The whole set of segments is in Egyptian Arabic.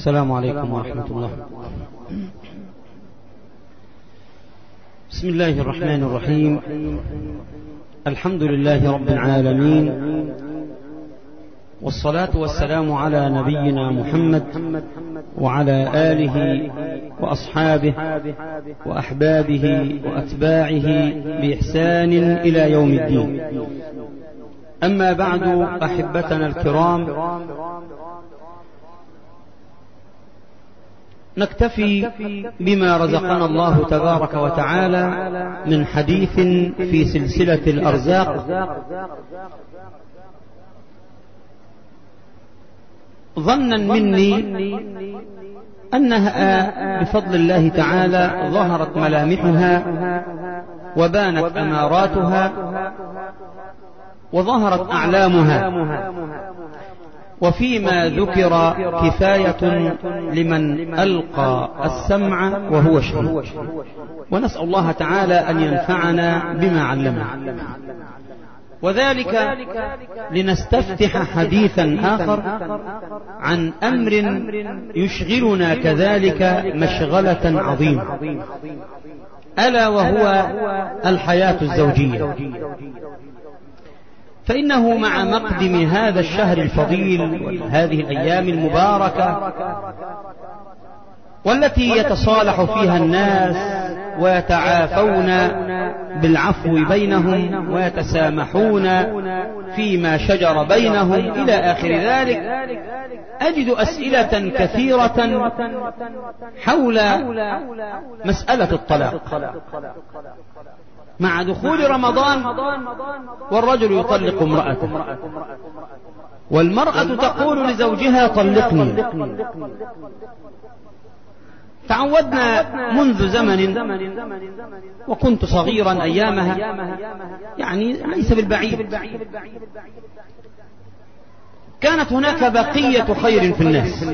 السلام عليكم ورحمة الله بسم الله الرحمن الرحيم الحمد لله رب العالمين والصلاة والسلام على نبينا محمد وعلى آله وأصحابه وأحبابه وأتباعه بإحسان إلى يوم الدين أما بعد أحبتنا الكرام نكتفي بما رزقنا الله تبارك وتعالى من حديث في سلسلة الأرزاق ظنا مني أنها بفضل الله تعالى ظهرت ملامحها وبانت أماراتها وظهرت أعلامها وفيما ذكر كفاية لمن ألقى السمع وهو شهيد ونسأل الله تعالى أن ينفعنا بما علمنا وذلك لنستفتح حديثا آخر عن أمر يشغلنا كذلك مشغلة عظيمة ألا وهو الحياة الزوجية فإنه مع مقدم هذا الشهر الفضيل وهذه الأيام المباركة والتي يتصالح فيها الناس ويتعافون بالعفو بينهم ويتسامحون فيما شجر بينهم إلى آخر ذلك أجد أسئلة كثيرة حول مسألة الطلاق مع دخول رمضان والرجل يطلق امرأته والمرأة تقول لزوجها طلقني تعودنا منذ زمن وكنت صغيرا أيامها يعني ليس بالبعيد كانت هناك بقية خير في الناس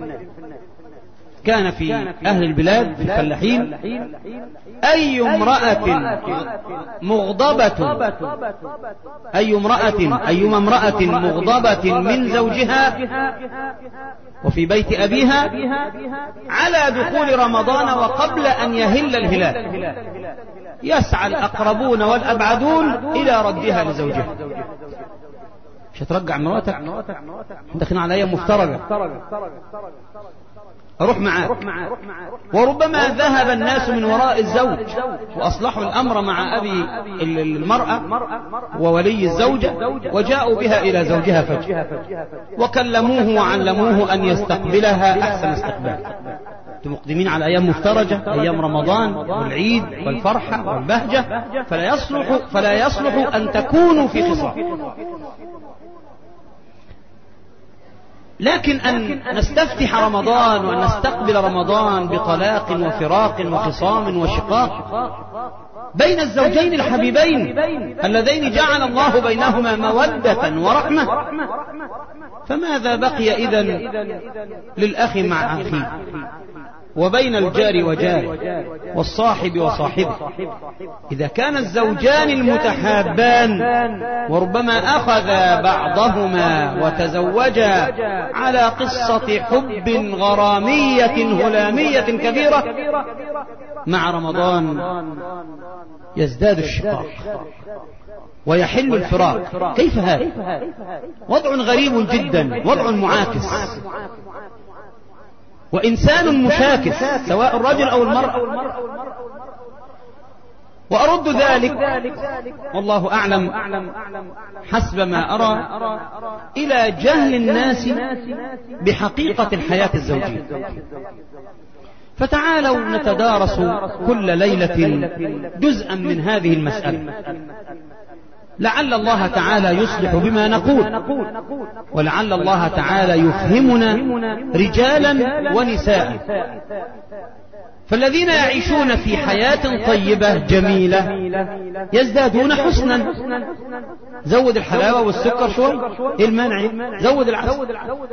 كان في أهل البلاد في الفلاحين أي امرأة مغضبة أي امرأة أيما امرأة مغضبة من زوجها وفي بيت أبيها على دخول رمضان وقبل أن يهل الهلال يسعى الأقربون والأبعدون إلى ردها لزوجها مش هترجع مراتك داخلين على أيام مفترجة أروح معاه وربما ذهب الناس من وراء الزوج وأصلحوا الأمر مع أبي المرأة وولي الزوجة وجاءوا بها إلى زوجها فجأة وكلموه وعلموه أن يستقبلها أحسن استقبال مقدمين على أيام مفترجة أيام رمضان والعيد والفرحة والبهجة فلا يصلح فلا يصلح أن تكونوا في خصام لكن أن نستفتح رمضان وأن نستقبل رمضان بطلاق وفراق وخصام وشقاق بين الزوجين الحبيبين اللذين جعل الله بينهما مودة ورحمة فماذا بقي إذن للأخ مع أخيه وبين الجار وجاره والصاحب وصاحبه إذا كان الزوجان المتحابان وربما أخذ بعضهما وتزوجا على قصة حب غرامية هلامية كبيرة مع رمضان يزداد الشقاق ويحل الفراق كيف هذا وضع غريب جدا وضع معاكس وإنسان مشاكس سواء الرجل أو المرأة وأرد ذلك والله أعلم حسب ما أرى إلى جهل الناس بحقيقة الحياة الزوجية فتعالوا نتدارس كل ليلة جزءا من هذه المسألة لعل الله تعالى يصلح بما نقول ولعل الله تعالى يفهمنا رجالا ونساء فالذين يعيشون في حياة طيبة جميلة يزدادون حسنا زود الحلاوة والسكر شوي ايه المانع زود العسل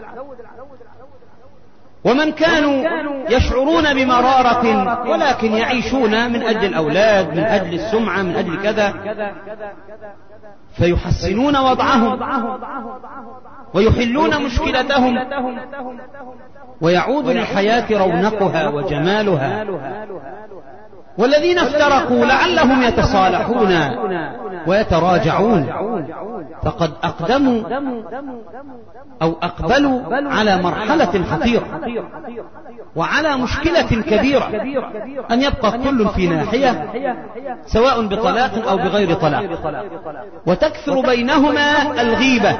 ومن كانوا يشعرون بمرارة ولكن يعيشون من أجل الأولاد من أجل السمعة من أجل كذا فيحسنون وضعهم ويحلون مشكلتهم ويعود للحياة رونقها وجمالها والذين افترقوا لعلهم يتصالحون ويتراجعون فقد أقدموا أو أقبلوا على مرحلة خطيرة وعلى مشكلة كبيرة أن يبقى كل في ناحية سواء بطلاق أو بغير طلاق وتكثر بينهما الغيبة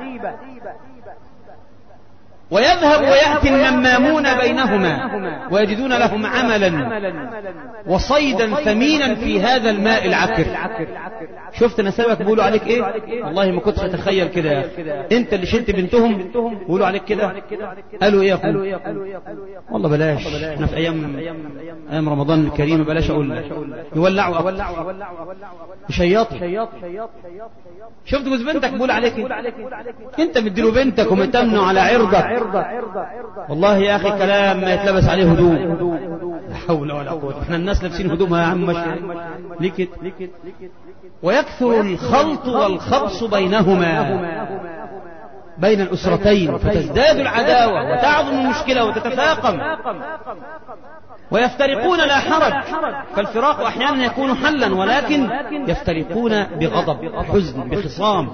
ويذهب ويأتي النمامون بينهما ويجدون لهم عملا وصيدا ثمينا في هذا الماء العكر شفت نسابك بيقولوا عليك ايه والله ما كنتش اتخيل كده يا اخي انت اللي شلت بنتهم بيقولوا عليك كده قالوا ايه يا اخو والله بلاش احنا في ايام ايام رمضان الكريم بلاش اقول يولعوا يشيطوا شفت جوز بنتك بيقول عليك ايه انت مديله بنتك ومتمنه على عرضك والله يا اخي كلام ما يتلبس عليه هدوم لا حول ولا قوه احنا الناس لابسين هدومها يا عم ماشي ليه كده ويكثر الخلط والخبص بينهما بين الأسرتين فتزداد العداوة وتعظم المشكلة وتتفاقم ويفترقون لا حرج فالفراق أحيانا يكون حلا ولكن يفترقون بغضب بحزن بخصام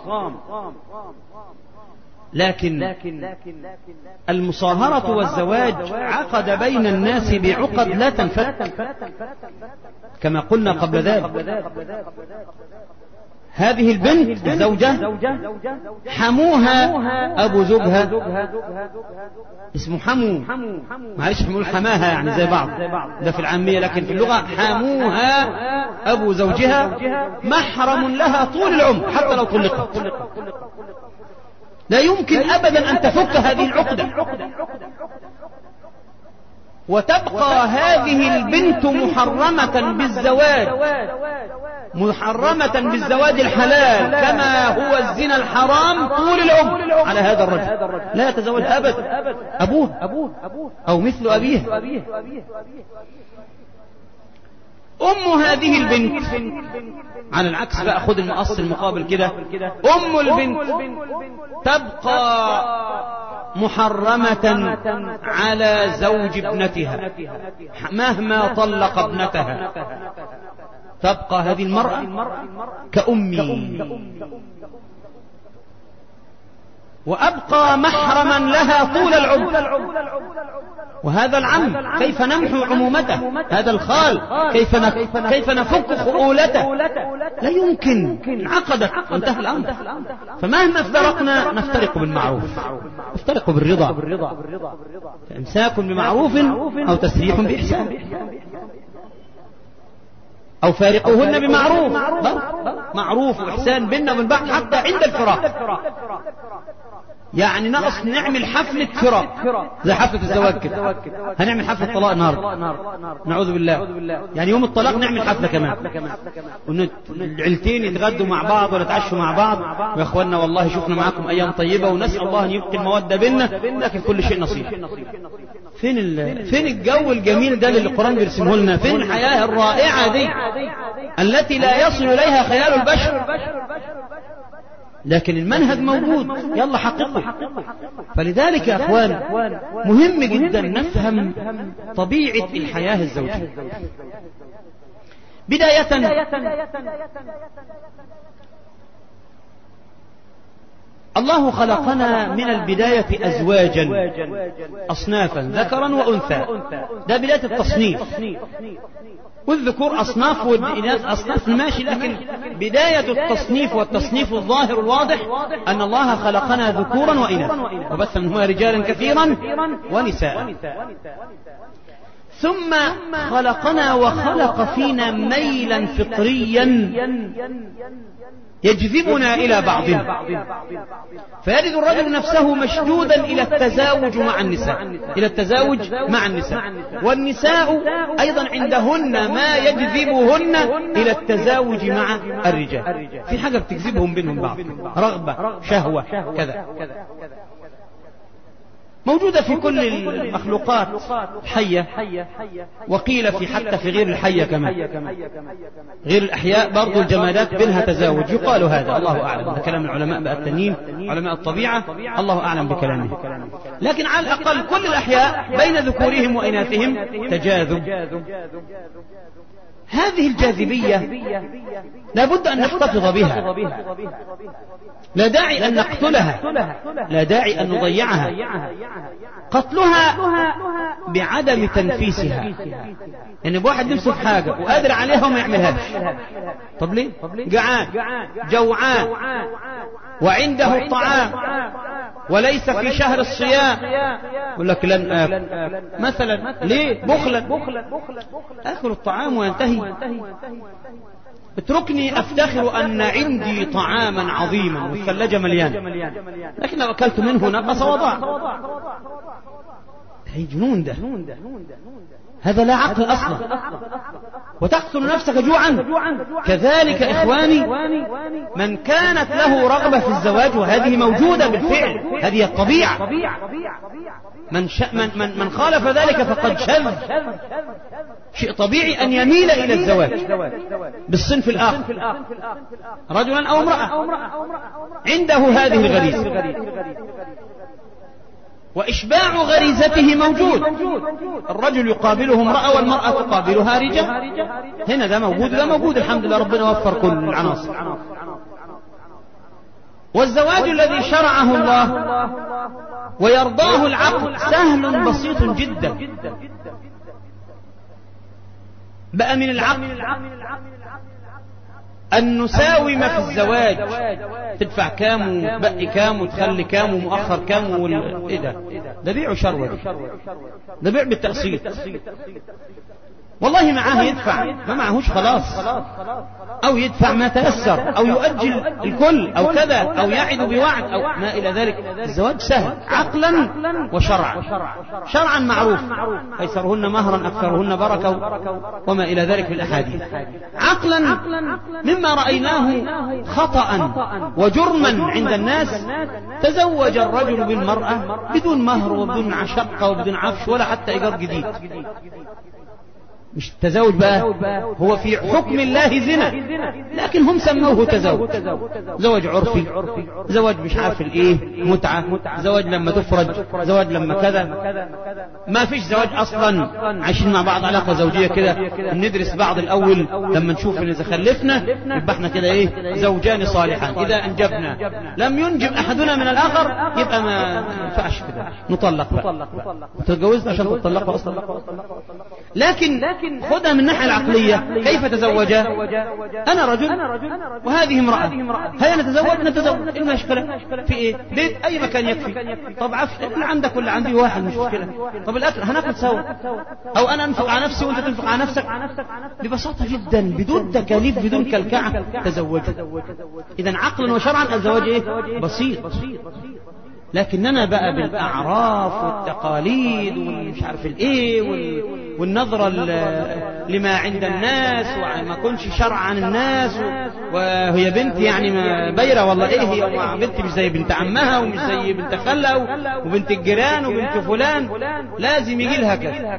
لكن المصاهرة والزواج عقد بين الناس بعقد لا تنفك كما قلنا قبل ذلك هذه البنت الزوجة حموها أبو زوجها اسمه حمو معلش بنقول حماها يعني زي بعض ده في العامية لكن في اللغة حموها أبو زوجها محرم لها طول العمر حتى لو طلقت لا يمكن أبدا أن تفك هذه العقدة وتبقى هذه البنت محرمة بالزواج محرمة بالزواج الحلال كما هو الزنا الحرام طول العمر على هذا الرجل لا يتزوج أبدا أبوه أو مثل أبيه أم هذه البنت على العكس بقى خد المقص المقابل كده أم البنت تبقى محرمة على زوج ابنتها مهما طلق ابنتها تبقى هذه المرأة كأمي وأبقى محرما لها طول العمر وهذا العم كيف نمحو عمومته هذا الخال كيف كيف نفك خؤولته لا يمكن انعقدت وانتهى الامر فمهما افترقنا نفترق بالمعروف نفترق بالرضا امساك بمعروف او تسريح باحسان أو فارقوهن بمعروف معروف وإحسان بيننا وبين بعض حتى عند الفراق يعني ناقص نعمل حفلة فراق زي حفلة الزواج كده هنعمل حفلة طلاق النهارده نعوذ بالله يعني يوم الطلاق نعمل حفلة كمان العيلتين يتغدوا مع بعض ولا يتعشوا مع بعض يا اخوانا والله شفنا معاكم ايام طيبة ونسأل الله ان يبقي المودة بيننا لكن كل شيء نصيب فين ال... فين الجو الجميل ده اللي القرآن بيرسمه لنا فين الحياة الرائعة دي التي لا يصل إليها خيال البشر لكن المنهج موجود يلا حققه فلذلك يا أخوان مهم جدا نفهم طبيعة الحياة الزوجية بداية الله خلقنا من البداية أزواجا أصنافا ذكرا وأنثى ده بداية التصنيف والذكور أصناف والإناث أصناف ماشي لكن بداية التصنيف والتصنيف الظاهر الواضح أن الله خلقنا ذكورا وإناثا وبث منهما رجالا كثيرا ونساء ثم خلقنا وخلق فينا ميلا فطريا يجذبنا إلى بعضنا فيجد الرجل نفسه مشدودا إلى التزاوج مع النساء إلى التزاوج مع النساء والنساء أيضا عندهن ما يجذبهن إلى التزاوج مع الرجال في حاجة بتجذبهم بينهم بعض رغبة شهوة كذا موجودة في كل المخلوقات حية وقيل في حتى في غير الحية كمان غير الأحياء برضو الجمادات بينها تزاوج يقال هذا الله أعلم هذا كلام العلماء بقى التانيين علماء الطبيعة الله أعلم بكلامه لكن على الأقل كل الأحياء بين ذكورهم وإناثهم تجاذب هذه الجاذبية لابد أن نحتفظ بها لا داعي أن نقتلها لا داعي أن نضيعها قتلها بعدم تنفيسها يعني بواحد نفسه في حاجة وقادر عليها وما يعملهاش طب ليه جعان جوعان وعنده الطعام وليس في شهر الصيام يقول لك لن آكل مثلا ليه بخلا آكل الطعام وينتهي اتركني افتخر ان عندي طعاما عظيما والثلاجة مليانة لكن لو اكلت منه نقص وضاع هي جنون ده هذا لا عقل اصلا وتقتل نفسك جوعا كذلك اخواني من كانت له رغبة في الزواج وهذه موجودة بالفعل هذه الطبيعة من, ش... من, من, من خالف ذلك فقد شذ شيء طبيعي أن يميل إلى الزواج بالصنف الآخر رجلا أو امرأة عنده هذه الغريزة وإشباع غريزته موجود الرجل يقابله امرأة والمرأة تقابلها رجال هنا ده موجود ده موجود الحمد لله ربنا وفر كل العناصر والزواج الذي شرعه الله ويرضاه العقل سهل بسيط جدا بقى من العقل أن نساوم في الزواج تدفع كام وبقي كام وتخلي كام ومؤخر كام وال... ايه ده ده بيع وشروة ده بيع بالتقسيط والله معاه يدفع ما معهوش خلاص أو يدفع ما تيسر أو يؤجل الكل أو كذا أو يعد بوعد أو ما إلى ذلك الزواج سهل عقلا وشرعا شرعا معروف أيسرهن مهرا أكثرهن بركة وما إلى ذلك في الأحاديث عقلا مما رأيناه خطأ وجرما عند الناس تزوج الرجل بالمرأة بدون مهر وبدون شقة وبدون عفش ولا حتى إيجار جديد مش التزوج بقى هو في حكم الله زنا لكن هم سموه تزوج زواج عرفي زواج مش عارف الايه متعة زواج لما تفرج زواج لما كذا ما فيش زواج اصلا عايشين مع بعض علاقة زوجية كده ندرس بعض الاول لما نشوف ان اذا خلفنا يبقى احنا كده ايه زوجان صالحان اذا انجبنا لم ينجب احدنا من الاخر يبقى ما ينفعش كده نطلق بقى تتجوزنا عشان تطلقوا اصلا لكن خذها من الناحية العقلية كيف تزوج أنا رجل وهذه امرأة هيا نتزوج نتزوج إيه المشكلة في إيه بيت أي مكان يكفي طب عف اللي عندك ولا عندي واحد مش مشكلة طب الأكل هناكل سوا أو أنا أنفق على نفسي وأنت تنفق على نفسك ببساطة جدا بدون تكاليف بدون كلكعة تزوج إذا عقلا وشرعا الزواج إيه بسيط لكننا بقى بالأعراف والتقاليد والمش عارف الايه والنظرة لما عند الناس وما كنش شرع عن الناس وهي بنت يعني ما بيرة والله ايه هي بنت مش زي بنت عمها ومش زي بنت خالها وبنت الجيران وبنت فلان لازم يجي لها كذا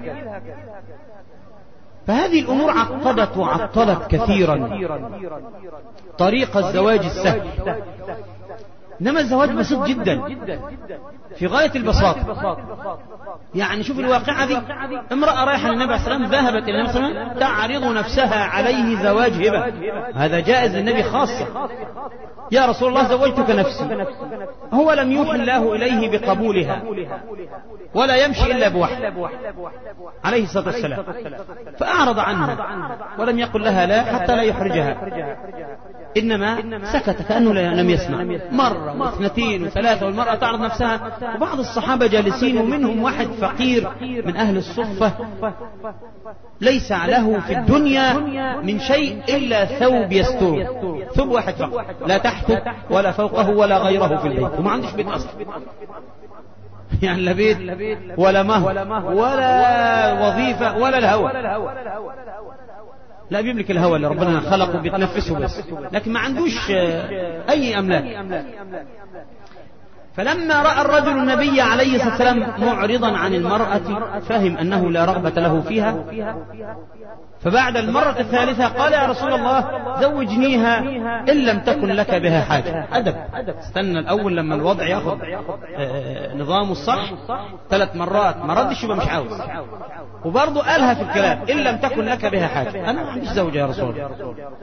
فهذه الأمور عقدت وعطلت كثيرا طريق الزواج السهل إنما الزواج بسيط جدا في غاية البساطة يعني شوف الواقعة دي امرأة رايحة للنبي عليه السلام ذهبت إلى النبي صلى الله عليه وسلم تعرض نفسها عليه زواج هبة هذا جائز للنبي خاصة يا رسول الله زوجتك نفسي هو لم يوحي الله إليه بقبولها ولا يمشي إلا بوحي عليه الصلاة والسلام فأعرض عنها ولم يقل لها لا حتى لا يحرجها إنما سكت كأنه لم يسمع مرة واثنتين وثلاثة والمرأة تعرض نفسها وبعض الصحابة جالسين ومنهم واحد فقير من أهل الصفة ليس له في الدنيا من شيء إلا ثوب يستره ثوب واحد فقط لا تحته ولا فوقه ولا غيره في البيت وما عندش بيت أصلا يعني لا بيت ولا مهر ولا وظيفة ولا الهوى لا بيملك الهوى اللي ربنا خلقه بيتنفسه بس لكن ما عندوش أي أملاك فلما رأى الرجل النبي عليه الصلاة والسلام معرضا عن المرأة فهم أنه لا رغبة له فيها فبعد المرة الثالثة قال يا رسول الله زوجنيها إن لم تكن لك بها حاجة أدب استنى الأول لما الوضع ياخذ آه، نظامه الصح ثلاث مرات ما ردش يبقى مش عاوز وبرضه قالها في الكلام إن لم تكن لك بها حاجة أنا ما عنديش زوجة يا رسول الله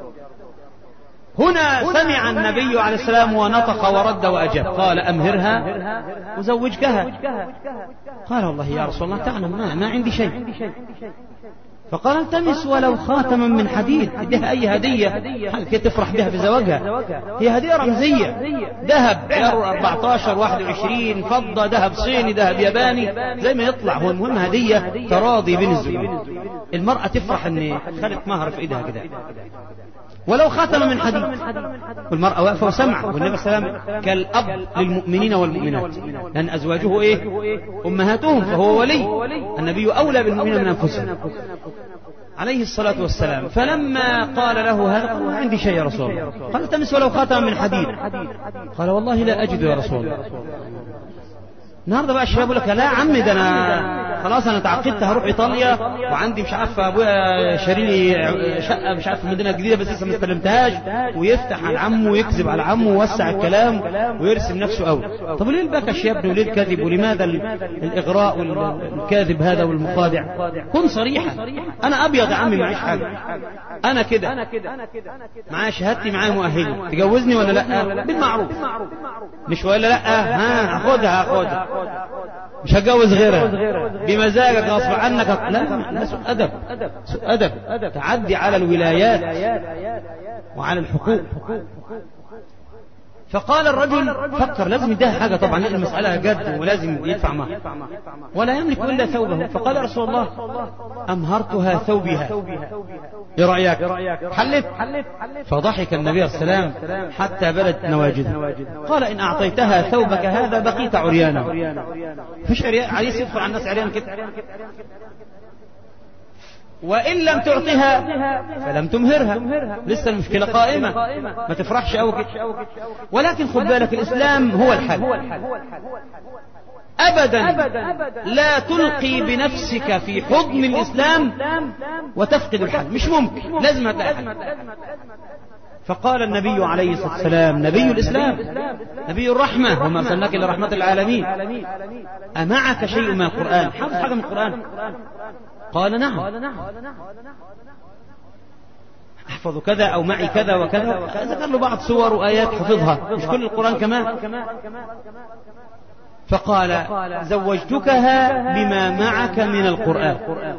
هنا سمع النبي عليه السلام ونطق ورد وأجاب قال أمهرها وزوجكها قال والله يا رسول الله تعلم ما, ما عندي شيء فقال التمس ولو خاتما من حديد اديها اي هديه كي تفرح بها في زواجها هي هديه رمزيه ذهب عيار 14 21 فضه ذهب صيني ذهب ياباني زي ما يطلع هو المهم هديه تراضي بين الزوجين المراه تفرح ان خدت مهر في ايدها كده ولو خاتم من حديد والمرأة واقفة وسمع والنبي صلى الله عليه وسلم كالأب للمؤمنين والمؤمنات لأن أزواجه إيه أمهاتهم فهو ولي النبي أولى بالمؤمنين من أنفسهم عليه الصلاة والسلام فلما قال له هذا قال ما عندي شيء يا رسول الله قال التمس ولو خاتم من حديد قال والله لا أجد يا رسول الله النهارده بقى الشباب يقول لك لا عمي ده انا خلاص انا تعقدت هروح ايطاليا وعندي مش عارف ابويا شاري لي شقه مش عارف في المدينه الجديده بس لسه ما استلمتهاش ويفتح على عمه ويكذب على عمه ويوسع الكلام ويرسم نفسه قوي طب ليه البكش يا ابني وليه الكذب ولماذا الاغراء والكاذب هذا والمخادع كن صريحا انا ابيض يا عمي معيش حاجه انا كده معايا شهادتي معايا مؤهلي تجوزني ولا لا بالمعروف مش ولا لا ها هاخدها هاخدها مش هتجوز غيرها بمزاجك غصب عنك لا لا سوء أدب سوء أدب تعدي على الولايات وعلى الحقوق فقال الرجل فكر لازم يديها حاجة طبعا لأن المسألة جد ولازم يدفع معها ولا يملك إلا ثوبه فقال رسول الله أمهرتها ثوبها ايه رأيك حلت فضحك النبي صلى الله عليه وسلم حتى بدت نواجذه قال إن أعطيتها ثوبك هذا بقيت عريانا فيش عريان عريس يدخل على الناس عريان كده وإن لم تعطها فلم تمهرها لسه المشكلة قائمة ما تفرحش أو كده ولكن خد بالك الإسلام هو الحل أبدا لا تلقي بنفسك في حضن الإسلام وتفقد الحل مش ممكن لازم أتأهل فقال النبي عليه الصلاة والسلام نبي الإسلام نبي الرحمة وما أرسلناك إلى رحمة العالمين أمعك شيء من القرآن حفظ حاجة من القرآن قال نعم احفظ كذا او معي كذا وكذا ذكر له بعض صور وايات حفظها مش كل القران كمان فقال زوجتكها بما معك من القران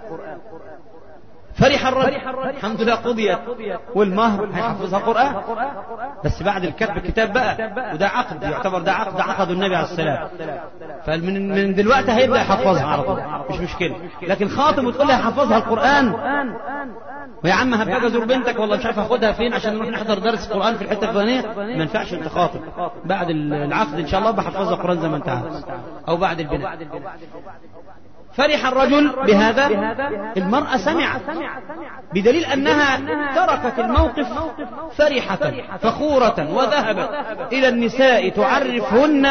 فرح الرجل الحمد لله قضيت والمهر هيحفظها قرآن بس بعد الكتب الكتاب بقى وده عقد يعتبر ده عقد عقد النبي عليه السلام فمن من دلوقتي هيبدأ يحفظها على طول مش مشكلة لكن خاطب وتقول لها حفظها القرآن ويا عم هبقى ازور بنتك والله مش عارف اخدها فين عشان نروح نحضر درس قرآن في الحتة الفلانية ما ينفعش انت خاطب بعد العقد ان شاء الله بحفظها قرآن زي ما انت عاوز او بعد البناء فرح الرجل بهذا المرأة سمعت بدليل أنها تركت الموقف فرحة فخورة وذهبت إلى النساء تعرفهن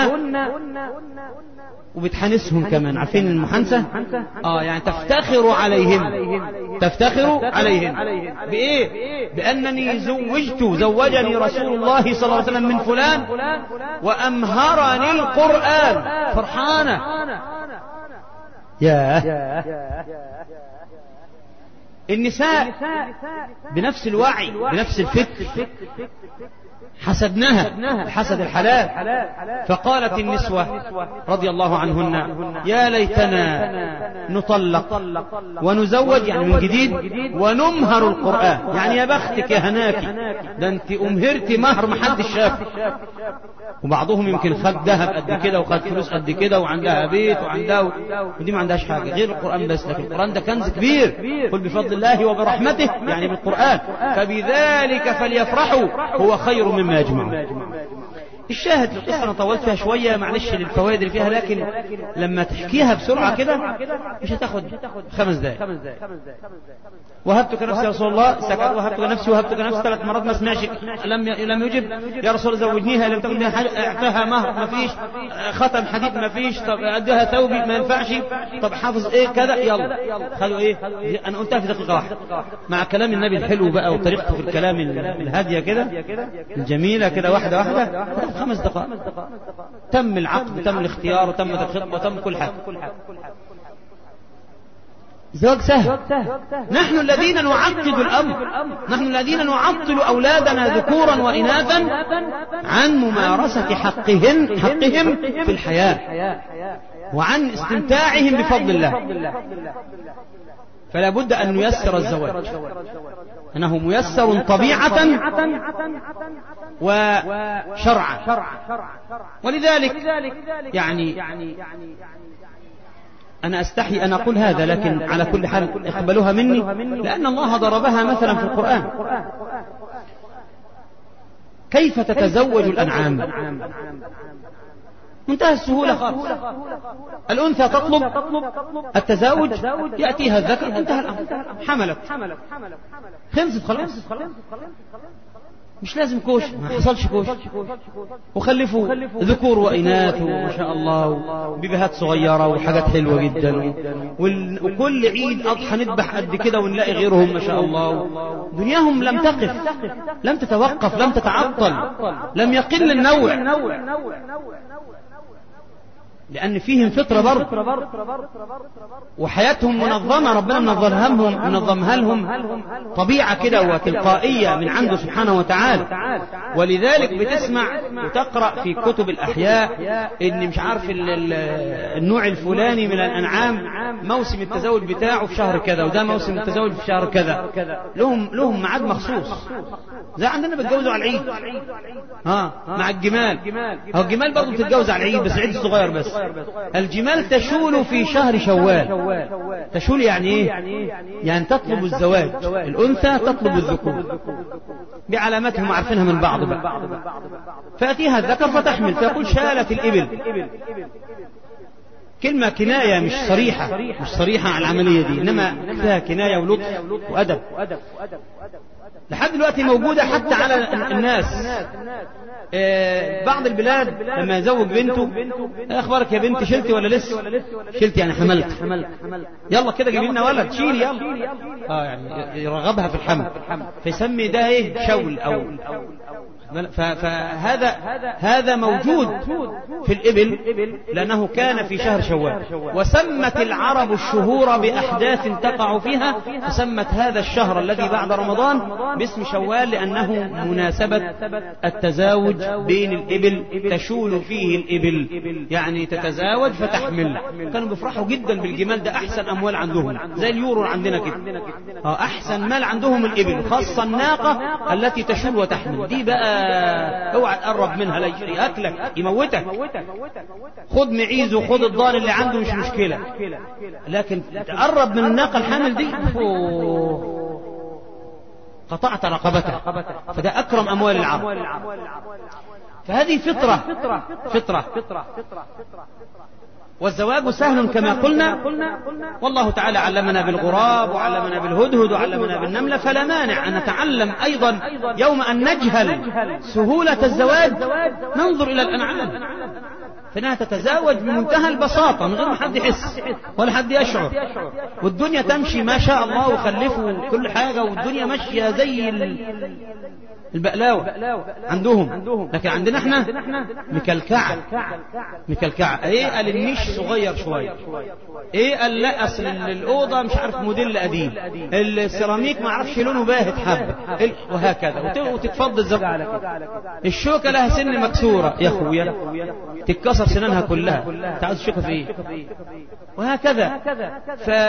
وبتحنسهم كمان عارفين المحنسة اه يعني تفتخر عليهم تفتخر عليهم بايه بانني زوجت زوجني رسول الله صلى الله عليه وسلم من فلان وامهرني القرآن فرحانة ياه النساء بنفس الوعي بنفس الفكر حسدناها حسد الحلال فقالت النسوة رضي الله عنهن يا ليتنا نطلق ونزوج يعني من جديد ونمهر القرآن يعني يا بختك يا هناك ده انت امهرت مهر محدش شاف وبعضهم يمكن خد ذهب قد كده وخد فلوس قد كده وعندها بيت وعندها و... ودي ما عندهاش حاجه غير القران بس لكن القران ده كنز كبير قل بفضل الله وبرحمته يعني بالقران فبذلك فليفرحوا هو خير مما يجمعون الشاهد القصة أنا طولت فيها شوية معلش للفوائد اللي فيها لكن لما تحكيها بسرعة كده مش هتاخد خمس دقائق وهبتك نفسي يا رسول الله سكت وهبتك نفسي وهبتك نفسي ثلاث مرات ما سمعش لم لم يجب يا رسول الله زوجنيها لم تكن اعطاها مهر ما فيش ختم حديد ما فيش طب اديها ثوبي ما ينفعش طب حافظ ايه كذا يلا خلوا ايه انا قلتها في دقيقه واحده مع كلام النبي الحلو بقى وطريقته في الكلام الهاديه كده الجميله كده واحده واحده خمس دقائق تم العقد تم الاختيار وتم الخطبه وتم كل حاجه زواج سهل نحن الذين نعقد الأمر نحن الذين نعطل أولادنا ذكورا وإناثا عن ممارسة حقهن حقهم في الحياة وعن استمتاعهم بفضل الله فلا بد أن نيسر الزواج أنه ميسر طبيعة وشرعا ولذلك يعني أنا أستحي أن أقول هذا لكن على كل حال اقبلوها مني لأن الله ضربها مثلا في القرآن كيف تتزوج الأنعام منتهى السهولة خالص الأنثى تطلب التزاوج يأتيها الذكر انتهى الأمر حملت خلصت خلاص مش لازم كوش ما حصلش كوش وخلفوا ذكور وإناث وما شاء الله وبيبيهات صغيرة وحاجات حلوة جدا وكل عيد أضحى نذبح قد كده ونلاقي غيرهم ما شاء الله دنياهم لم تقف لم تتوقف لم تتعطل لم يقل النوع لأن فيهم فطرة برضه وحياتهم منظمة ربنا منظمها لهم منظمها لهم طبيعة كده وتلقائية من عنده سبحانه وتعالى ولذلك بتسمع وتقرأ في كتب الأحياء إن مش عارف النوع الفلاني من الأنعام موسم التزاوج بتاعه في شهر كذا وده موسم التزاوج في شهر كذا لهم لهم ميعاد مخصوص زي عندنا بيتجوزوا على العيد ها مع الجمال هو الجمال برضه بتتجوز على العيد بس عيد الصغير بس الجمال تشول في شهر شوال تشول يعني ايه يعني تطلب الزواج الانثى تطلب الذكور بعلاماتهم عارفينها من بعض بقى فاتيها الذكر فتحمل فيقول شالت الابل كلمة كناية مش صريحة مش صريحة على العملية دي إنما فيها كناية ولطف وأدب لحد دلوقتي موجودة حتى على الناس بعض البلاد لما يزوج بنته ايه اخبارك يا بنت شلتي ولا لسه شلت يعني حملت يلا كده جيبي لنا ولد شيل يلا اه يعني يرغبها في الحمل فيسمي ده ايه شول او فهذا هذا موجود في الإبل لأنه كان في شهر شوال وسمت العرب الشهور بأحداث تقع فيها فسمت هذا الشهر الذي بعد رمضان باسم شوال لأنه مناسبة التزاوج بين الإبل تشول فيه الإبل يعني تتزاوج فتحمل كانوا بيفرحوا جدا بالجمال ده أحسن أموال عندهم زي اليورو عندنا كده أحسن مال عندهم الإبل خاصة الناقة التي تشول وتحمل دي بقى اوعى تقرب منها لا يشري اكلك يموتك خد معيز وخد الضان اللي عنده مش مشكلة لكن تقرب من الناقة الحامل دي قطعت رقبته فده أكرم أموال العرب فهذه فطرة فطرة والزواج سهل كما قلنا والله تعالى علمنا بالغراب وعلمنا بالهدهد وعلمنا بالنملة فلا مانع أن نتعلم أيضا يوم أن نجهل سهولة الزواج ننظر إلى الأنعام فإنها تتزاوج بمنتهى البساطة من غير ما حد يحس ولا حد يشعر والدنيا تمشي ما شاء الله وخلفوا كل حاجة والدنيا ماشية زي البقلاوة عندهم لكن عندنا احنا مكلكعة مكلكعة ايه قال النيش صغير شوية ايه قال لا اصل الاوضة مش عارف موديل قديم السيراميك ما عرفش لونه باهت حبة وهكذا وتتفضل الزوج على كده الشوكة لها سن مكسورة يا اخويا تتكسر سنانها كلها انت عاوز الشوكة في ايه وهكذا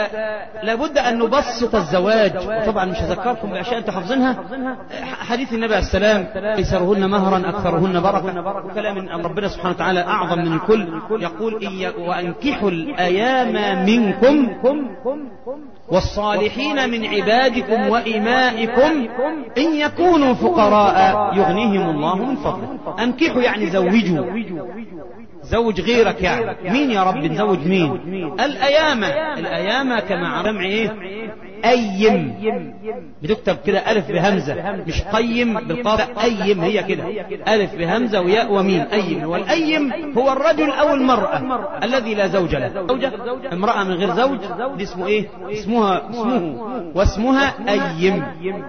فلا بد ان نبسط الزواج طبعا مش هذكركم باشياء انتم حافظينها حديث النبي النبي عليه السلام ايسرهن مهرا اكثرهن بركه وكلام من ربنا سبحانه وتعالى اعظم من الكل يقول إن وانكحوا الايام منكم والصالحين من عبادكم وإمائكم إن يكونوا فقراء يغنيهم الله من فضله أنكحوا يعني زوجوا زوج غيرك يعني مين يا رب نزوج مين الأيامة الأيامة كما جمع إيه أيم بتكتب كده ألف بهمزة مش قيم بالقاف أيم هي كده ألف بهمزة وياء وميم أيم والأيم هو الرجل أو المرأة الذي لا زوج له زوجة امرأة من غير زوج دي اسمه إيه اسمها اسمه واسمها أيم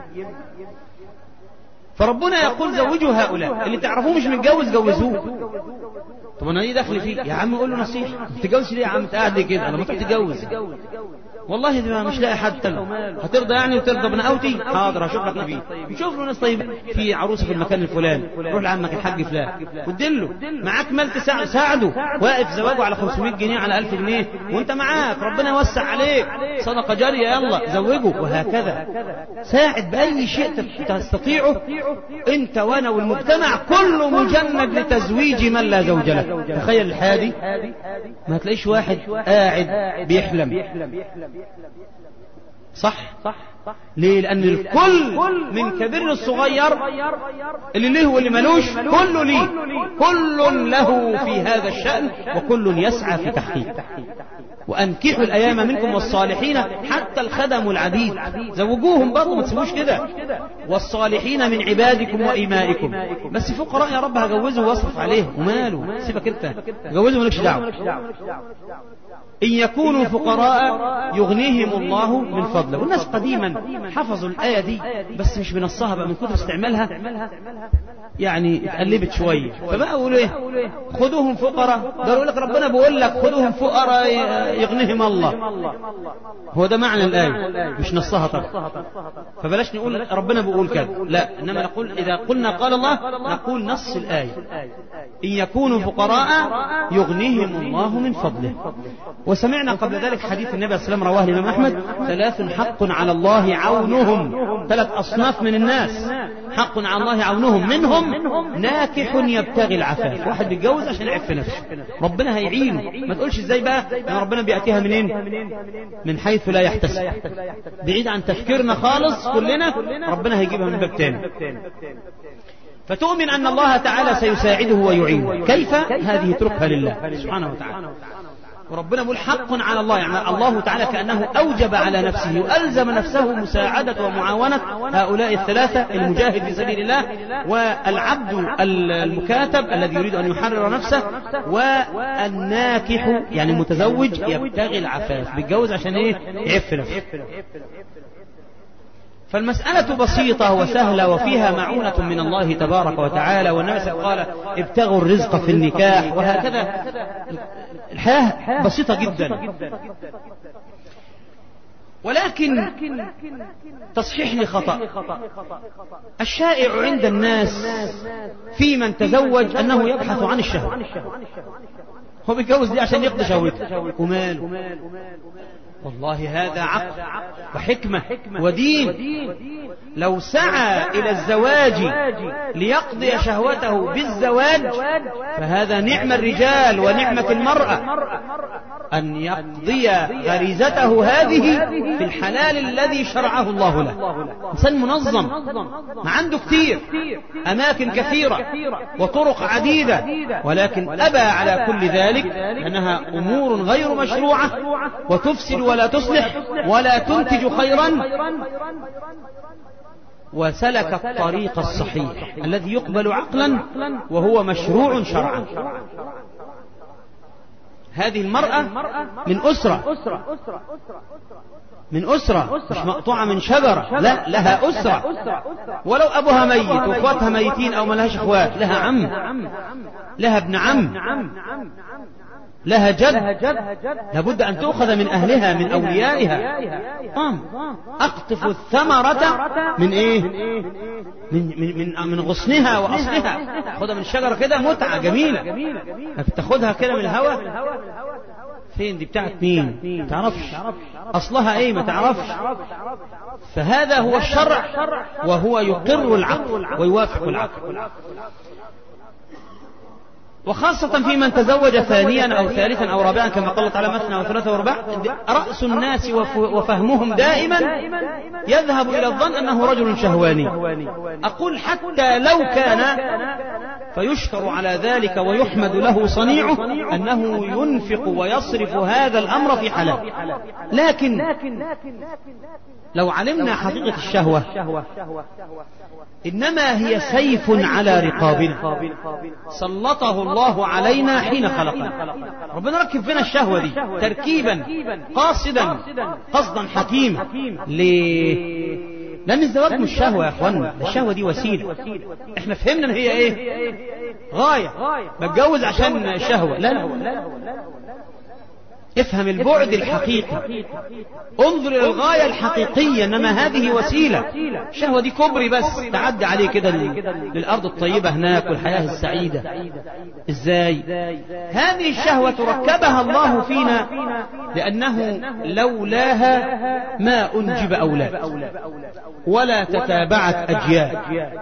فربنا يقول زوجوا هؤلاء اللي تعرفوه مش متجوز جوزوه طب انا ايه دخل فيه يا عم قول له نصيحه تتجوزش ليه يا عم قاعد كده انا ما تتجوز والله دي مش لاقي حد تلو هترضى يعني وترضى بنقوتي حاضر هشوف لك نبي نشوف له ناس طيب في عروسه في المكان الفلاني روح لعمك الحاج فلان وادله معاك مال تساعد ساعده واقف زواجه على 500 جنيه على 1000 جنيه وانت معاك ربنا يوسع عليك صدقه جاريه يلا زوجه وهكذا ساعد باي شيء تستطيعه انت وانا والمجتمع كله مجند لتزويج من لا زوج له تخيل الحادي ما تلاقيش واحد قاعد بيحلم صح ليه لأن الكل من كبير الصغير اللي ليه واللي ملوش كله ليه كل له في هذا الشأن وكل يسعى في تحقيق وأنكحوا الأيام منكم والصالحين حتى الخدم العبيد زوجوهم برضه ما تسيبوش كده والصالحين من عبادكم وإمائكم بس فقراء يا رب هجوزه واصرف عليه وماله سيبك انت جوزه مالكش دعوه إن يكونوا فقراء يغنيهم الله من فضله والناس قديما حفظوا الآية دي بس مش بنصها بقى من كثر استعمالها يعني اتقلبت شوية فبقى يقولوا ايه خذوهم فقراء قالوا لك ربنا بيقول لك خذوهم فقراء يغنيهم الله هو ده معنى الآية مش نصها طبعا فبلاش نقول ربنا بيقول كذا لا إنما نقول إذا قلنا قال الله نقول نص الآية إن يكونوا فقراء يغنيهم الله من فضله وسمعنا قبل ذلك حديث النبي صلى الله عليه وسلم رواه الإمام أحمد ثلاث حق على الله عونهم ثلاث أصناف من الناس حق على الله عونهم منهم ناكح يبتغي العفاف واحد بيتجوز عشان يعف نفسه ربنا هيعينه ما تقولش ازاي بقى يعني ربنا بيأتيها منين من حيث لا يحتسب بعيد عن تفكيرنا خالص كلنا ربنا هيجيبها من باب تاني فتؤمن أن الله تعالى سيساعده ويعينه كيف هذه اتركها لله سبحانه وتعالى وربنا يقول حق على الله يعني الله تعالى كأنه أوجب على نفسه وألزم نفسه مساعدة ومعاونة هؤلاء الثلاثة المجاهد في سبيل الله والعبد المكاتب الذي يريد أن يحرر نفسه والناكح يعني المتزوج يبتغي العفاف بيتجوز عشان ايه يعف نفسه فالمسألة بسيطة وسهلة وفيها معونة من الله تبارك وتعالى والنبي قال ابتغوا الرزق في النكاح وهكذا الحياة بسيطة جدا ولكن تصحيح لي خطأ الشائع عند الناس في من تزوج أنه يبحث عن الشهوة هو بيتجوز دي عشان يقضي شهوته وماله والله هذا عقل وحكمة ودين لو سعى إلى الزواج ليقضي شهوته بالزواج فهذا نعم الرجال ونعمة المرأة أن يقضي غريزته هذه في الحلال الذي شرعه الله له إنسان منظم ما عنده كثير أماكن كثيرة وطرق عديدة ولكن أبى على كل ذلك أنها أمور غير مشروعة وتفسد ولا تصلح ولا تنتج خيرا وسلك الطريق الصحيح الذي يقبل عقلا وهو مشروع شرعا هذه المرأة من أسرة من أسرة مش مقطوعة من شجرة لا لها أسرة ولو أبوها ميت وأخواتها ميتين أو ملهاش أخوات لها عم لها ابن عم لها جد لابد أن تؤخذ من أهلها من أوليائها قام أقطف الثمرة من إيه من, من, من, من غصنها وأصلها خذها من الشجرة كده متعة جميلة لكن تاخدها كده من الهواء فين دي بتاعت مين ما تعرفش أصلها إيه ما تعرفش فهذا هو الشرع وهو يقر العقل ويوافق العقل وخاصة في من تزوج ثانيا أو ثالثا أو رابعا كما قال تعالى مثنى وثلاثة ورباع رأس الناس وفهمهم دائما يذهب إلى الظن أنه رجل شهواني أقول حتى لو كان فيشكر على ذلك ويحمد له صنيعه أنه ينفق ويصرف هذا الأمر في حلال لكن لو علمنا حقيقة الشهوة إنما هي سيف على رقابنا سلطه الله علينا حين خلقنا ربنا ركب فينا الشهوة دي تركيبا قاصدا قصدا حكيما ليه لأن الزواج مش شهوة يا أخوانا الشهوة دي وسيلة احنا فهمنا ان هي ايه غاية بتجوز عشان شهوة لا لا افهم البعد الحقيقي انظر الى الغاية الحقيقية انما هذه وسيلة الشهوة دي كبري بس تعدي عليه كده للارض الطيبة هناك والحياة السعيدة ازاي هذه الشهوة ركبها الله فينا لانه لولاها ما انجب اولاد ولا تتابعت اجيال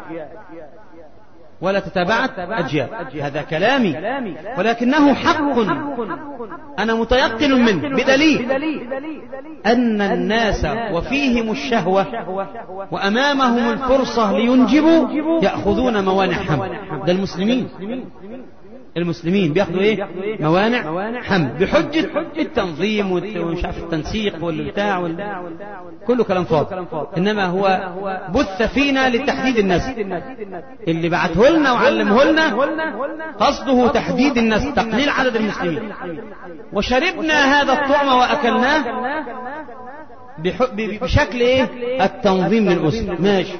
ولا تتابعت أجيال هذا كلامي ولكنه حق أنا متيقن منه بدليل أن الناس وفيهم الشهوة وأمامهم الفرصة لينجبوا يأخذون موانع حمل ده المسلمين المسلمين بياخدوا ايه موانع حمل بحجة التنظيم ومش عارف التنسيق والبتاع وال... كله كلام فاضي انما هو بث فينا لتحديد النسل اللي بعته لنا وعلمه لنا قصده تحديد النسل تقليل عدد المسلمين وشربنا هذا الطعم واكلناه بشكل ايه التنظيم للاسره ماشي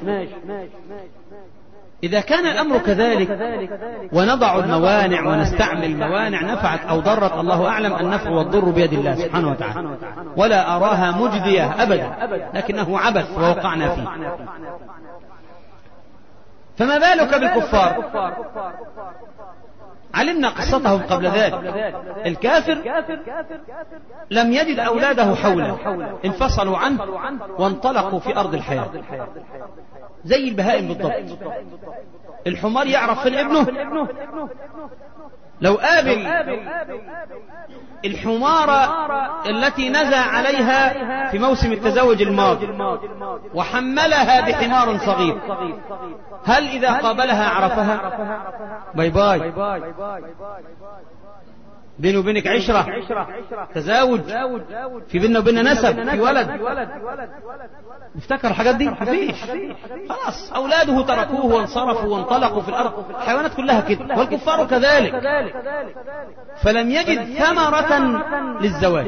إذا كان الأمر كذلك ونضع الموانع ونستعمل الموانع نفعت أو ضرت الله أعلم النفع والضر بيد الله سبحانه وتعالى ولا أراها مجدية أبدا لكنه عبث ووقعنا فيه فما بالك بالكفار علمنا قصتهم قبل ذلك الكافر لم يجد أولاده حوله انفصلوا عنه وانطلقوا في أرض الحياة زي البهائم بالضبط الحمار يعرف فين ابنه لو قابل الحمارة التي نزى عليها في موسم التزوج الماضي وحملها بحمار صغير هل إذا قابلها عرفها باي باي بيني وبينك عشرة تزاوج في بيننا وبيننا نسب في ولد افتكر الحاجات دي مفيش خلاص أولاده تركوه وانصرفوا وانطلقوا في الأرض الحيوانات كلها كده والكفار كذلك فلم يجد ثمرة للزواج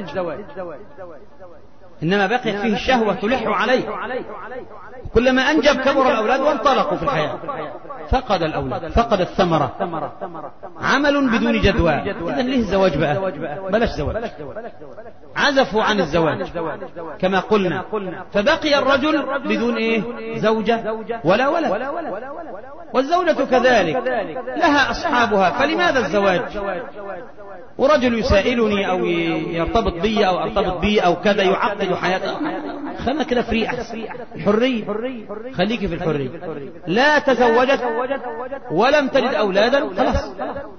إنما بقيت فيه الشهوة تلح عليه كلما أنجب كبر الأولاد وانطلقوا في الحياة فقد الأولاد فقد الثمرة عمل بدون جدوى إذا ليه الزواج بقى بلاش زواج عزفوا عن الزواج كما قلنا فبقي الرجل بدون إيه زوجة ولا ولد والزوجة كذلك لها أصحابها فلماذا الزواج ورجل يسائلني أو يرتبط بي أو أرتبط بي أو كذا يعقد حياته خلنا كده فري أحسن الحرية خليكي في الحرية لا تزوجت ولم تجد أولادا خلاص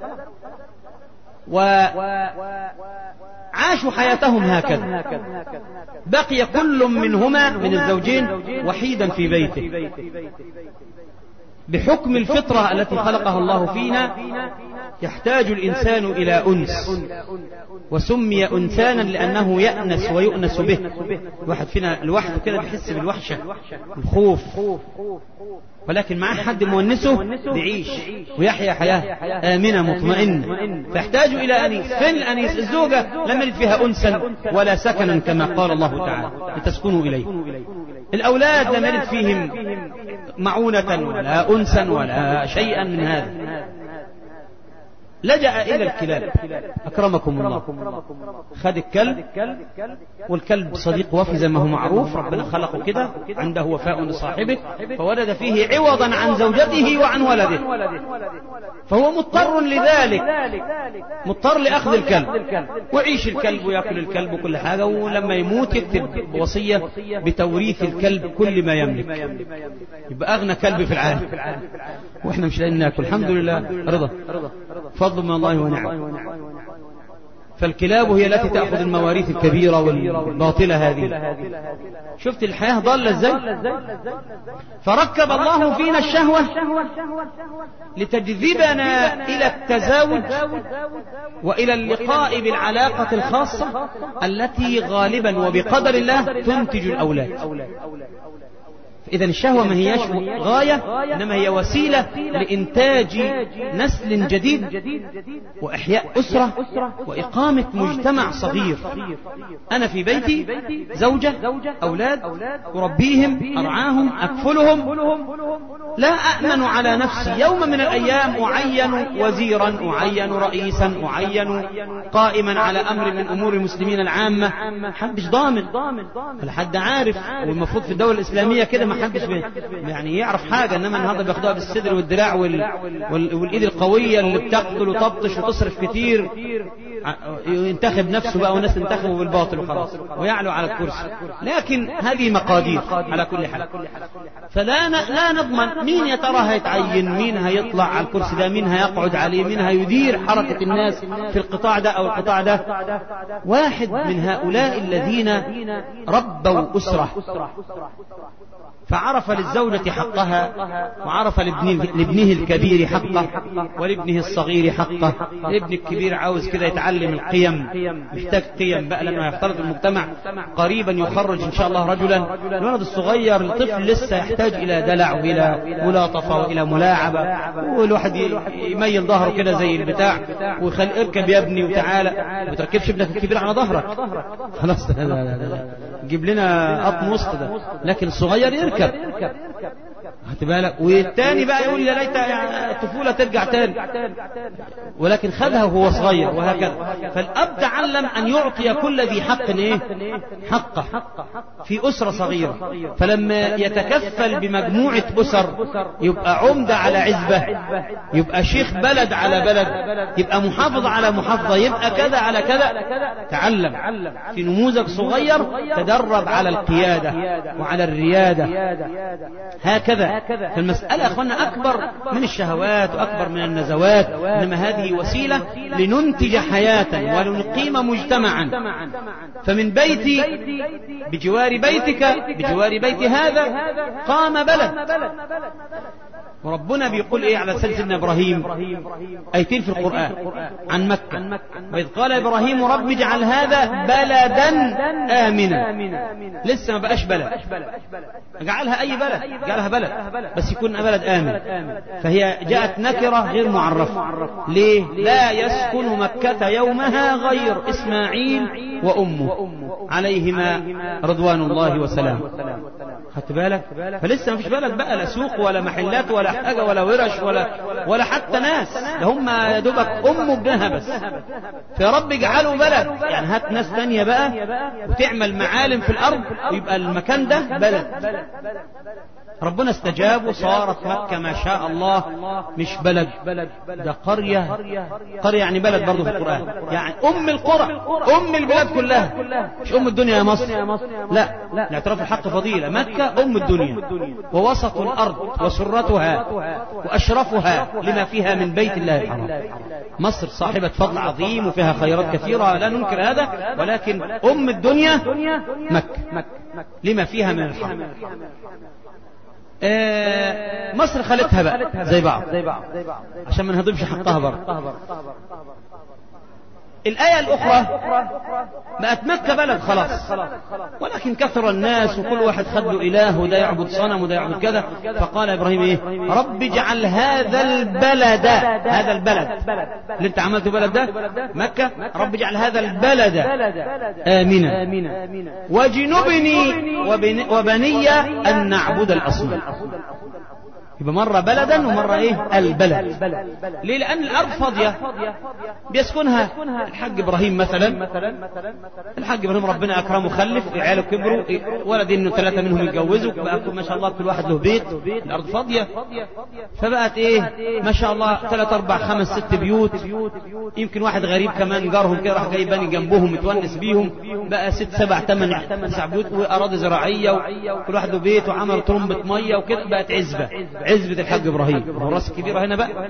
وعاشوا حياتهم هكذا بقي كل منهما من الزوجين وحيدا في بيته بحكم الفطرة التي خلقها الله فينا يحتاج الإنسان إلى أنس وسمي أنسانا لأنه يأنس ويؤنس به الواحد فينا لوحده كده بيحس بالوحشة الخوف ولكن معاه حد مونسه بيعيش ويحيا حياة آمنة مطمئنة فيحتاج إلى أنيس فين الأنيس الزوجة لم يجد فيها أنسا ولا سكنا كما قال الله تعالى لتسكنوا إليه الأولاد لم يجد فيهم معونة ولا أنسا ولا شيئا من هذا لجأ إلى الكلاب أكرمكم الله خد الكلب والكلب صديق وفي زي ما هو معروف ربنا خلقه كده عنده وفاء لصاحبه فوجد فيه عوضا عن زوجته وعن ولده فهو مضطر لذلك مضطر لأخذ الكلب ويعيش الكلب ويأكل الكلب وكل حاجة ولما يموت يكتب وصية بتوريث الكلب كل ما يملك يبقى أغنى كلب في العالم واحنا مش لاقيين ناكل الحمد لله رضا فضل من الله ونعم فالكلاب هي التي تأخذ المواريث الكبيرة والباطلة هذه شفت الحياة ضالة ازاي فركب الله فينا الشهوة لتجذبنا إلى التزاوج وإلى اللقاء بالعلاقة الخاصة التي غالبا وبقدر الله تنتج الأولاد إذا الشهوة ما هياش غاية إنما هي وسيلة لإنتاج نسل جديد وإحياء أسرة وإقامة مجتمع صغير أنا في بيتي زوجة أولاد أربيهم أرعاهم أكفلهم لا أأمن على نفسي يوم من الأيام أعين وزيرا أعين رئيسا أعين قائما على أمر من أمور المسلمين العامة حدش ضامن ولا حد عارف والمفروض في الدولة الإسلامية كده ما حدش يعني يعرف حاجة إنما النهارده بياخدوها بالصدر والدراع وال... وال... والإيد القوية اللي بتقتل وتبطش وتصرف كتير ينتخب نفسه بقى والناس تنتخبه بالباطل وخلاص ويعلو على الكرسي لكن هذه مقادير على كل حال فلا ن... لا نضمن مين يا ترى هيتعين مين هيطلع على الكرسي ده مين هيقعد عليه مين هيدير حركة الناس في القطاع ده أو القطاع ده واحد من هؤلاء الذين ربوا أسرة فعرف للزوجة حقها وعرف لابنه, لابنه الكبير حقه ولابنه الصغير حقه الابن الكبير عاوز كده يتعلم القيم محتاج قيم بقى لما يختلط المجتمع قريبا يخرج ان شاء الله رجلا الولد الصغير الطفل لسه يحتاج الى دلع والى ملاطفه والى ملاعبه والواحد يميل ظهره كده زي البتاع ويخلي اركب يا ابني وتعالى ما تركبش ابنك الكبير على ظهرك خلاص لا لا لا لا جيب لنا قطن وسط ده لكن الصغير يركب يركب خدت بالك والتاني بقى يقول يا ليت الطفوله ترجع تاني ولكن خدها وهو صغير وهكذا فالاب تعلم ان يعطي كل ذي حق ايه حقه في اسره صغيره فلما يتكفل بمجموعه اسر يبقى عمده على عزبه يبقى شيخ بلد على بلد يبقى محافظ على محافظه يبقى كذا على كذا تعلم في نموذج صغير تدرب على القياده وعلى الرياده هكذا فالمسألة يا أخوانا أكبر من الشهوات وأكبر من النزوات إنما هذه وسيلة لننتج حياة ولنقيم مجتمعا فمن بيتي بجوار بيتك بجوار بيت هذا قام بلد وربنا بيقول ايه على سيدنا ابراهيم ايتين في القران عن مكه واذ قال ابراهيم رب اجعل هذا بلدا امنا لسه ما بقاش بلد جعلها اي بلد جعلها بلد بس يكون بلد امن فهي جاءت نكره غير معرفه ليه لا يسكن مكه يومها غير اسماعيل وامه عليهما رضوان الله وسلامه خدت بالك فلسه ما فيش بلد بقى لا سوق ولا محلات ولا حاجه ولا ورش ولا ولا حتى ناس ده هم يا دوبك ام ابنها بس فيا رب اجعله بلد يعني هات ناس تانية بقى وتعمل معالم في الارض ويبقى المكان ده بلد ربنا استجاب وصارت مكة ما شاء الله مش بلد ده قرية قرية يعني بلد برضه في القرآن يعني أم القرى أم البلاد كلها مش أم الدنيا يا مصر لا الاعتراف الحق فضيلة مكة أم الدنيا ووسط الأرض وسرتها وأشرفها لما فيها من بيت الله الحرام مصر صاحبة فضل عظيم وفيها خيرات كثيرة لا ننكر هذا ولكن أم الدنيا مكة لما فيها من الحرام آه مصر خلتها بقى زي بعض عشان ما نهضمش حقها برضه الآية الأخرى بقت مكة بلد خلاص ولكن كثر الناس وكل واحد خد له إله وده يعبد صنم وده يعبد كذا فقال إبراهيم إيه رب اجعل هذا البلد هذا البلد اللي أنت عملته بلد ده مكة رب اجعل هذا البلد آمنا وجنبني وبني أن نعبد الأصنام يبقى مرة بلدا ومرة ايه البلد ليه لان الارض فاضية بيسكنها الحاج ابراهيم مثلا الحاج ابراهيم ربنا اكرمه خلف عياله كبروا ولد انه ثلاثة منهم يتجوزوا بقى ما شاء الله كل واحد له بيت الارض فاضية فبقت ايه ما شاء الله ثلاث اربع خمس ست بيوت يمكن واحد غريب كمان جارهم كده راح جاي بني جنبهم متونس بيهم بقى ست سبع ثمان تسع بيوت واراضي زراعية وكل واحد له بيت وعمل طرمبة مية وكده بقت عزبة عزبة الحاج إبراهيم هو الراس الكبيرة هنا بقى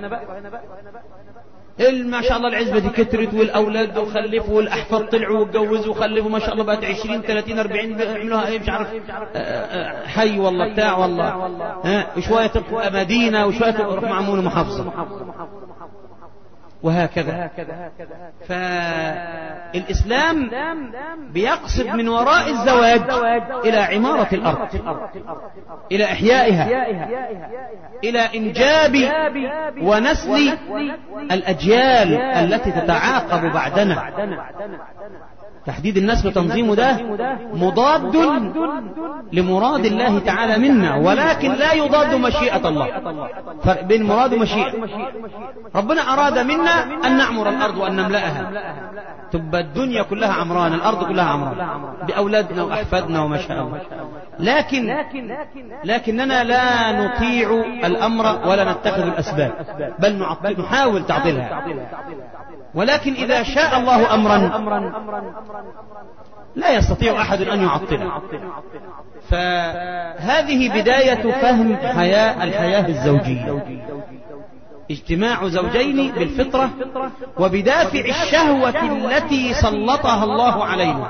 ما شاء الله العزبة دي كترت والأولاد وخلفوا والأحفاد طلعوا واتجوزوا وخلفوا ما شاء الله بقت 20 30 40 بيعملوها ايه مش عارف حي والله بتاع والله ها وشوية مدينة وشوية تروح معمول محافظة وهكذا فالإسلام بيقصد من وراء الزواج إلى عمارة الأرض إلى إحيائها إلى إنجاب ونسل الأجيال التي تتعاقب بعدنا تحديد النسل وتنظيمه ده مضاد لمراد الله تعالى منا ولكن لا يضاد مشيئة الله فرق بين مراد ومشيئة ربنا أراد منا أن نعمر الأرض وأن نملأها تبقى الدنيا كلها عمران الأرض كلها عمران بأولادنا وأحفادنا وما شاء الله لكن لكننا لا نطيع الأمر ولا نتخذ الأسباب بل نحاول تعطيلها ولكن إذا شاء الله أمرا لا يستطيع أحد أن يعطله فهذه بداية فهم حياة الحياة الزوجية اجتماع زوجين بالفطرة وبدافع الشهوة التي سلطها الله علينا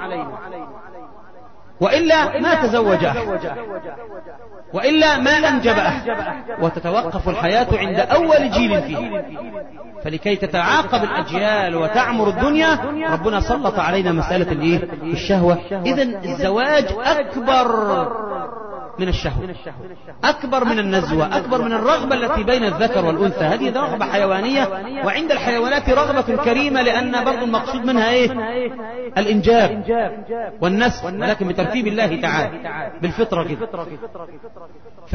وإلا ما تزوج أحد وإلا ما أنجب أحد وتتوقف الحياة عند أول جيل فيه فلكي تتعاقب الأجيال وتعمر الدنيا ربنا سلط علينا مسألة الإيه؟ الشهوة إذا الزواج أكبر من الشهوة أكبر من النزوة أكبر من الرغبة التي بين الذكر والأنثى هذه رغبة حيوانية وعند الحيوانات رغبة كريمة لأن برضو المقصود منها إيه الإنجاب والنسل ولكن بترتيب الله تعالى بالفطرة كده ف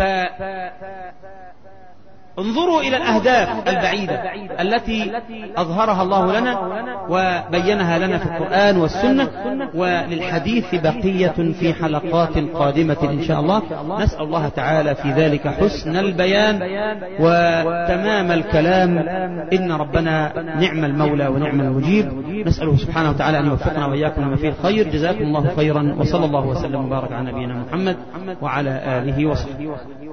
انظروا إلى الأهداف البعيدة التي أظهرها الله لنا وبينها لنا في القرآن والسنة وللحديث بقية في حلقات قادمة إن شاء الله نسأل الله تعالى في ذلك حسن البيان وتمام الكلام إن ربنا نعم المولى ونعم المجيب نسأله سبحانه وتعالى أن يوفقنا وإياكم لما فيه الخير جزاكم الله خيرا وصلى الله وسلم وبارك على نبينا محمد وعلى آله وصحبه